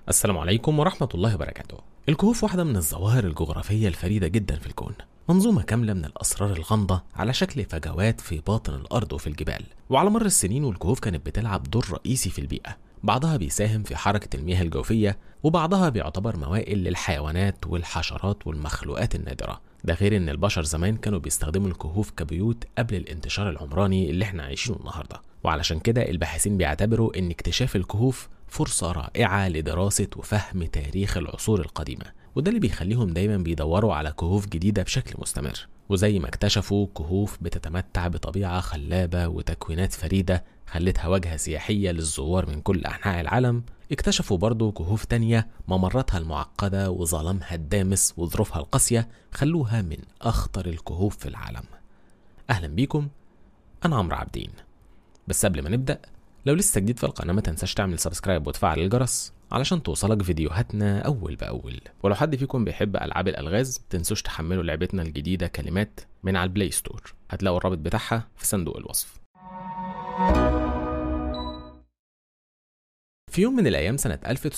السلام عليكم ورحمة الله وبركاته الكهوف واحدة من الظواهر الجغرافية الفريدة جدا في الكون منظومة كاملة من الأسرار الغامضة على شكل فجوات في باطن الأرض وفي الجبال وعلى مر السنين والكهوف كانت بتلعب دور رئيسي في البيئة بعضها بيساهم في حركة المياه الجوفية وبعضها بيعتبر موائل للحيوانات والحشرات والمخلوقات النادرة ده غير ان البشر زمان كانوا بيستخدموا الكهوف كبيوت قبل الانتشار العمراني اللي احنا عايشينه النهارده وعلشان كده الباحثين بيعتبروا ان اكتشاف الكهوف فرصة رائعة لدراسة وفهم تاريخ العصور القديمة وده اللي بيخليهم دايما بيدوروا على كهوف جديدة بشكل مستمر وزي ما اكتشفوا كهوف بتتمتع بطبيعة خلابة وتكوينات فريدة خلتها واجهة سياحية للزوار من كل أنحاء العالم اكتشفوا برضو كهوف تانية ممراتها المعقدة وظلامها الدامس وظروفها القاسية خلوها من أخطر الكهوف في العالم أهلا بيكم أنا عمرو عابدين بس قبل ما نبدأ لو لسه جديد في القناة ما تنساش تعمل سبسكرايب وتفعل الجرس علشان توصلك فيديوهاتنا أول بأول ولو حد فيكم بيحب ألعاب الألغاز تنسوش تحملوا لعبتنا الجديدة كلمات من على البلاي ستور هتلاقوا الرابط بتاعها في صندوق الوصف في يوم من الأيام سنة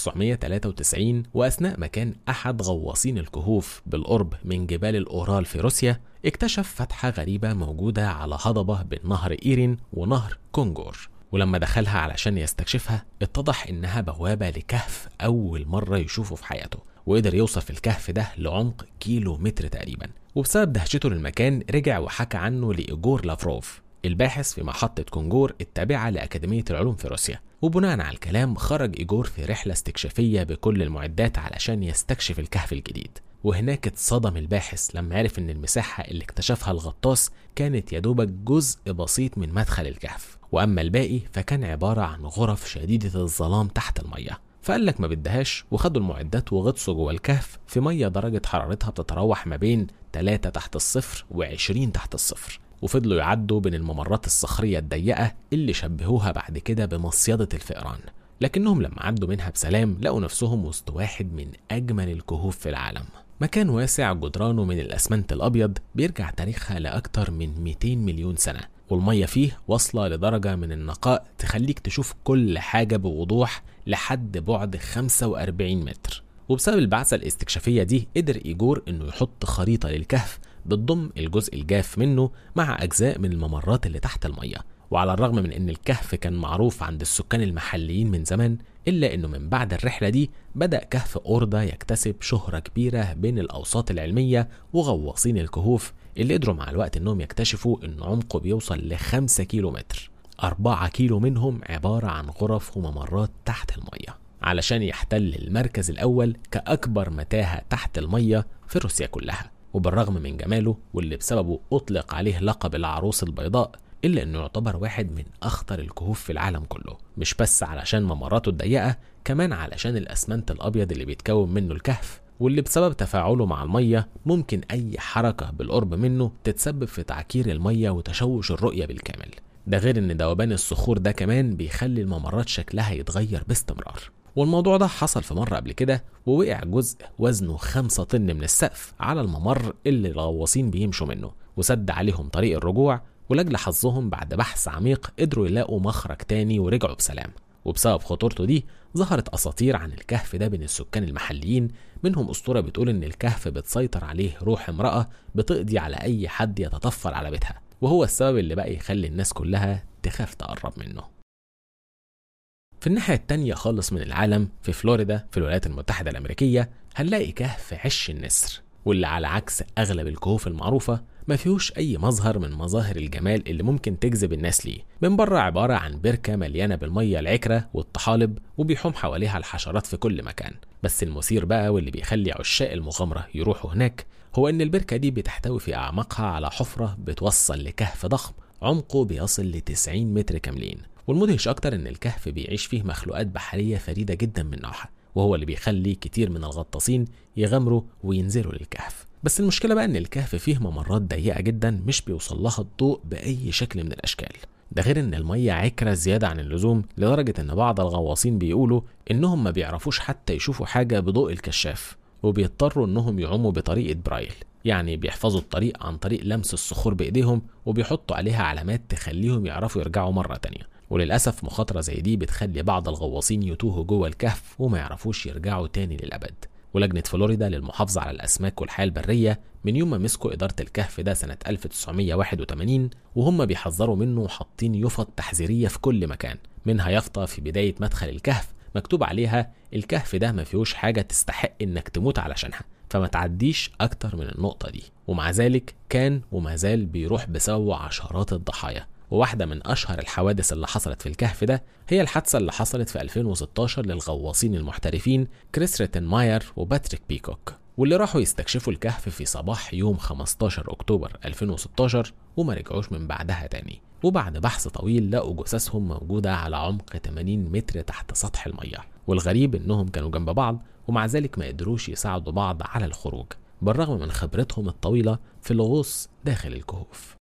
1993 وأثناء ما كان أحد غواصين الكهوف بالقرب من جبال الأورال في روسيا اكتشف فتحة غريبة موجودة على هضبة بين نهر إيرين ونهر كونجور ولما دخلها علشان يستكشفها اتضح إنها بوابة لكهف أول مرة يشوفه في حياته وقدر يوصل في الكهف ده لعمق كيلو متر تقريبا وبسبب دهشته للمكان رجع وحكى عنه لإيجور لافروف الباحث في محطة كونجور التابعة لأكاديمية العلوم في روسيا وبناء على الكلام خرج إيجور في رحلة استكشافية بكل المعدات علشان يستكشف الكهف الجديد وهناك اتصدم الباحث لما عرف ان المساحة اللي اكتشفها الغطاس كانت يدوبك جزء بسيط من مدخل الكهف واما الباقي فكان عبارة عن غرف شديدة الظلام تحت المية فقال لك ما بدهاش وخدوا المعدات وغطسوا جوه الكهف في مية درجة حرارتها بتتراوح ما بين 3 تحت الصفر و20 تحت الصفر وفضلوا يعدوا بين الممرات الصخرية الضيقة اللي شبهوها بعد كده بمصيدة الفئران لكنهم لما عدوا منها بسلام لقوا نفسهم وسط واحد من أجمل الكهوف في العالم مكان واسع جدرانه من الأسمنت الأبيض بيرجع تاريخها لأكتر من 200 مليون سنة والمية فيه واصلة لدرجة من النقاء تخليك تشوف كل حاجة بوضوح لحد بعد 45 متر وبسبب البعثة الاستكشافية دي قدر إيجور إنه يحط خريطة للكهف بتضم الجزء الجاف منه مع أجزاء من الممرات اللي تحت المية وعلى الرغم من ان الكهف كان معروف عند السكان المحليين من زمان الا انه من بعد الرحله دي بدا كهف اوردا يكتسب شهره كبيره بين الاوساط العلميه وغواصين الكهوف اللي قدروا مع الوقت انهم يكتشفوا ان عمقه بيوصل ل 5 كيلو متر 4 كيلو منهم عباره عن غرف وممرات تحت الميه علشان يحتل المركز الاول كاكبر متاهه تحت الميه في روسيا كلها وبالرغم من جماله واللي بسببه اطلق عليه لقب العروس البيضاء إلا إنه يعتبر واحد من أخطر الكهوف في العالم كله مش بس علشان ممراته الضيقة كمان علشان الأسمنت الأبيض اللي بيتكون منه الكهف واللي بسبب تفاعله مع المية ممكن أي حركة بالقرب منه تتسبب في تعكير المية وتشوش الرؤية بالكامل ده غير إن ذوبان الصخور ده كمان بيخلي الممرات شكلها يتغير باستمرار والموضوع ده حصل في مرة قبل كده ووقع جزء وزنه خمسة طن من السقف على الممر اللي الغواصين بيمشوا منه وسد عليهم طريق الرجوع ولأجل حظهم بعد بحث عميق قدروا يلاقوا مخرج تاني ورجعوا بسلام وبسبب خطورته دي ظهرت أساطير عن الكهف ده بين السكان المحليين منهم أسطورة بتقول إن الكهف بتسيطر عليه روح امرأة بتقضي على أي حد يتطفل على بيتها وهو السبب اللي بقى يخلي الناس كلها تخاف تقرب منه في الناحية التانية خالص من العالم في فلوريدا في الولايات المتحدة الأمريكية هنلاقي كهف عش النسر واللي على عكس أغلب الكهوف المعروفة ما فيهوش أي مظهر من مظاهر الجمال اللي ممكن تجذب الناس ليه من بره عبارة عن بركة مليانة بالمية العكرة والطحالب وبيحوم حواليها الحشرات في كل مكان بس المثير بقى واللي بيخلي عشاق المغامرة يروحوا هناك هو إن البركة دي بتحتوي في أعماقها على حفرة بتوصل لكهف ضخم عمقه بيصل ل 90 متر كاملين والمدهش أكتر إن الكهف بيعيش فيه مخلوقات بحرية فريدة جدا من نوعها وهو اللي بيخلي كتير من الغطاسين يغامروا وينزلوا للكهف بس المشكلة بقى إن الكهف فيه ممرات ضيقة جدا مش بيوصل لها الضوء بأي شكل من الأشكال ده غير إن المية عكرة زيادة عن اللزوم لدرجة إن بعض الغواصين بيقولوا إنهم ما بيعرفوش حتى يشوفوا حاجة بضوء الكشاف وبيضطروا إنهم يعوموا بطريقة برايل يعني بيحفظوا الطريق عن طريق لمس الصخور بإيديهم وبيحطوا عليها علامات تخليهم يعرفوا يرجعوا مرة تانية وللأسف مخاطرة زي دي بتخلي بعض الغواصين يتوهوا جوه الكهف وما يعرفوش يرجعوا تاني للأبد ولجنة فلوريدا للمحافظة على الأسماك والحياة البرية من يوم ما مسكوا إدارة الكهف ده سنة 1981 وهم بيحذروا منه وحاطين يفط تحذيرية في كل مكان منها يافطة في بداية مدخل الكهف مكتوب عليها الكهف ده ما فيهوش حاجة تستحق إنك تموت علشانها فما تعديش أكتر من النقطة دي ومع ذلك كان وما زال بيروح بسببه عشرات الضحايا وواحدة من أشهر الحوادث اللي حصلت في الكهف ده هي الحادثة اللي حصلت في 2016 للغواصين المحترفين كريس ريتن ماير وباتريك بيكوك واللي راحوا يستكشفوا الكهف في صباح يوم 15 أكتوبر 2016 وما رجعوش من بعدها تاني وبعد بحث طويل لقوا جثثهم موجودة على عمق 80 متر تحت سطح المية والغريب إنهم كانوا جنب بعض ومع ذلك ما قدروش يساعدوا بعض على الخروج بالرغم من خبرتهم الطويلة في الغوص داخل الكهوف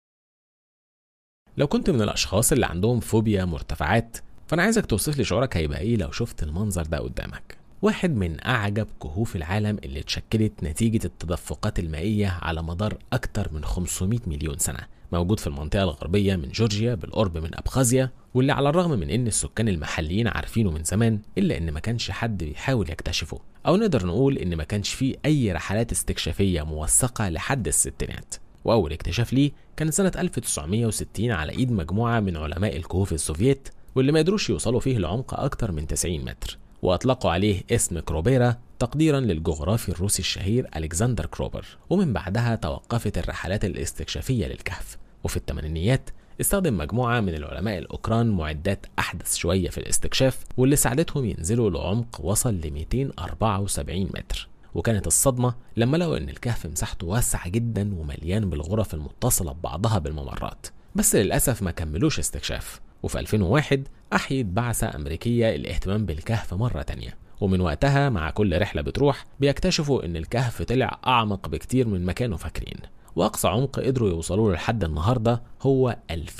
لو كنت من الأشخاص اللي عندهم فوبيا مرتفعات فأنا عايزك توصف لي شعورك هيبقى إيه لو شفت المنظر ده قدامك واحد من أعجب كهوف العالم اللي اتشكلت نتيجة التدفقات المائية على مدار أكتر من 500 مليون سنة موجود في المنطقة الغربية من جورجيا بالقرب من أبخازيا واللي على الرغم من إن السكان المحليين عارفينه من زمان إلا إن ما كانش حد بيحاول يكتشفه أو نقدر نقول إن ما كانش فيه أي رحلات استكشافية موثقة لحد الستينات وأول اكتشاف ليه كان سنة 1960 على إيد مجموعة من علماء الكهوف السوفييت واللي ما قدروش يوصلوا فيه لعمق أكتر من 90 متر وأطلقوا عليه اسم كروبيرا تقديرا للجغرافي الروسي الشهير ألكسندر كروبر ومن بعدها توقفت الرحلات الاستكشافية للكهف وفي الثمانينيات استخدم مجموعة من العلماء الأوكران معدات أحدث شوية في الاستكشاف واللي ساعدتهم ينزلوا لعمق وصل ل 274 متر وكانت الصدمة لما لقوا إن الكهف مساحته واسعة جدا ومليان بالغرف المتصلة ببعضها بالممرات بس للأسف ما كملوش استكشاف وفي 2001 أحيت بعثة أمريكية الاهتمام بالكهف مرة تانية ومن وقتها مع كل رحلة بتروح بيكتشفوا إن الكهف طلع أعمق بكتير من ما كانوا فاكرين وأقصى عمق قدروا يوصلوا له لحد النهاردة هو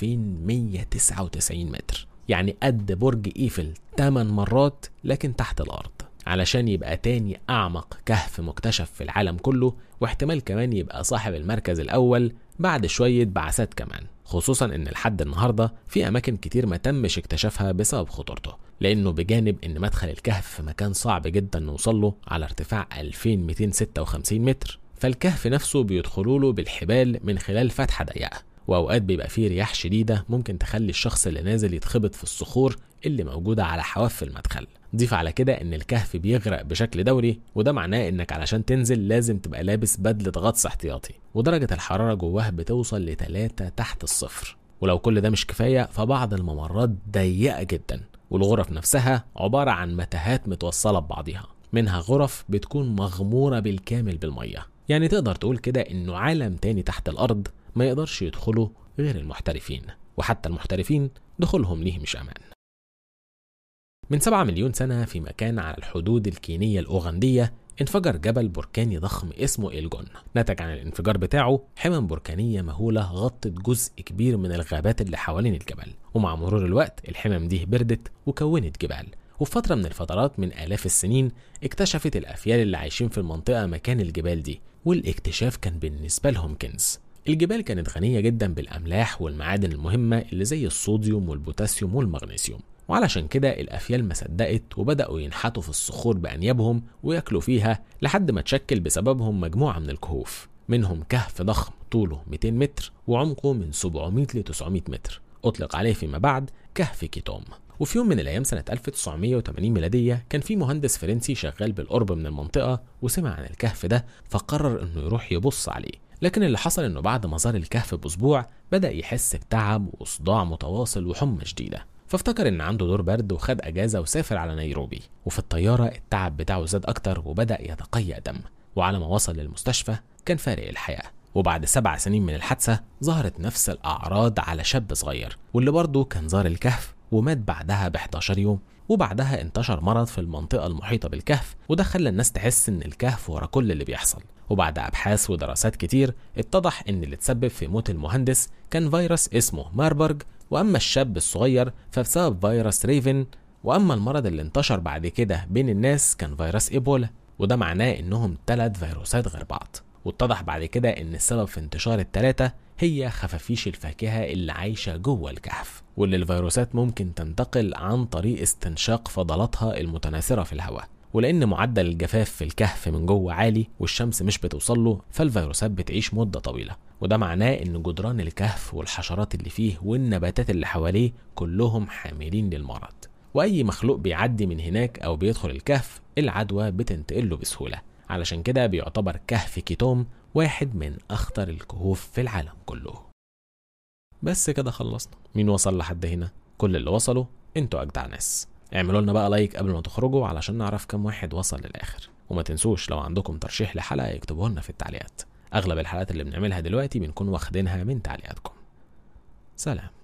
2199 متر يعني قد برج إيفل 8 مرات لكن تحت الأرض علشان يبقى تاني أعمق كهف مكتشف في العالم كله واحتمال كمان يبقى صاحب المركز الأول بعد شوية بعثات كمان خصوصا ان لحد النهارده في اماكن كتير ما تمش اكتشافها بسبب خطورته لانه بجانب ان مدخل الكهف في مكان صعب جدا نوصل له على ارتفاع 2256 متر فالكهف نفسه بيدخلوا له بالحبال من خلال فتحه ضيقه واوقات بيبقى فيه رياح شديده ممكن تخلي الشخص اللي نازل يتخبط في الصخور اللي موجوده على حواف المدخل ضيف على كده ان الكهف بيغرق بشكل دوري وده معناه انك علشان تنزل لازم تبقى لابس بدلة غطس احتياطي ودرجة الحرارة جواه بتوصل لتلاتة تحت الصفر ولو كل ده مش كفاية فبعض الممرات ضيقة جدا والغرف نفسها عبارة عن متاهات متوصلة ببعضها منها غرف بتكون مغمورة بالكامل بالمية يعني تقدر تقول كده انه عالم تاني تحت الارض ما يقدرش يدخله غير المحترفين وحتى المحترفين دخولهم ليه مش امان من 7 مليون سنة في مكان على الحدود الكينية الأوغندية انفجر جبل بركاني ضخم اسمه إلجون نتج عن الانفجار بتاعه حمم بركانية مهولة غطت جزء كبير من الغابات اللي حوالين الجبل ومع مرور الوقت الحمم دي بردت وكونت جبال وفي فترة من الفترات من آلاف السنين اكتشفت الأفيال اللي عايشين في المنطقة مكان الجبال دي والاكتشاف كان بالنسبة لهم كنز الجبال كانت غنية جدا بالأملاح والمعادن المهمة اللي زي الصوديوم والبوتاسيوم والمغنيسيوم وعلشان كده الأفيال ما صدقت وبدأوا ينحتوا في الصخور بأنيابهم وياكلوا فيها لحد ما تشكل بسببهم مجموعة من الكهوف منهم كهف ضخم طوله 200 متر وعمقه من 700 ل 900 متر أطلق عليه فيما بعد كهف كيتوم وفي يوم من الأيام سنة 1980 ميلادية كان في مهندس فرنسي شغال بالقرب من المنطقة وسمع عن الكهف ده فقرر إنه يروح يبص عليه لكن اللي حصل إنه بعد ما زار الكهف بأسبوع بدأ يحس بتعب وصداع متواصل وحمى شديدة فافتكر ان عنده دور برد وخد اجازه وسافر على نيروبي وفي الطياره التعب بتاعه زاد اكتر وبدا يتقيأ دم وعلى ما وصل للمستشفى كان فارق الحياه وبعد سبع سنين من الحادثة ظهرت نفس الأعراض على شاب صغير واللي برضه كان زار الكهف ومات بعدها ب 11 يوم وبعدها انتشر مرض في المنطقة المحيطة بالكهف وده خلى الناس تحس إن الكهف ورا كل اللي بيحصل وبعد أبحاث ودراسات كتير اتضح إن اللي تسبب في موت المهندس كان فيروس اسمه ماربرج وأما الشاب الصغير فبسبب فيروس ريفن وأما المرض اللي انتشر بعد كده بين الناس كان فيروس إيبولا وده معناه إنهم ثلاث فيروسات غير بعض واتضح بعد كده ان السبب في انتشار التلاتة هي خفافيش الفاكهة اللي عايشة جوه الكهف واللي الفيروسات ممكن تنتقل عن طريق استنشاق فضلاتها المتناثرة في الهواء ولأن معدل الجفاف في الكهف من جوه عالي والشمس مش بتوصل له فالفيروسات بتعيش مدة طويلة وده معناه إن جدران الكهف والحشرات اللي فيه والنباتات اللي حواليه كلهم حاملين للمرض وأي مخلوق بيعدي من هناك أو بيدخل الكهف العدوى بتنتقله بسهولة علشان كده بيعتبر كهف كيتوم واحد من أخطر الكهوف في العالم كله بس كده خلصنا مين وصل لحد هنا كل اللي وصلوا انتوا أجدع ناس اعملوا لنا بقى لايك قبل ما تخرجوا علشان نعرف كم واحد وصل للآخر وما تنسوش لو عندكم ترشيح لحلقة اكتبوه لنا في التعليقات أغلب الحلقات اللي بنعملها دلوقتي بنكون واخدينها من تعليقاتكم سلام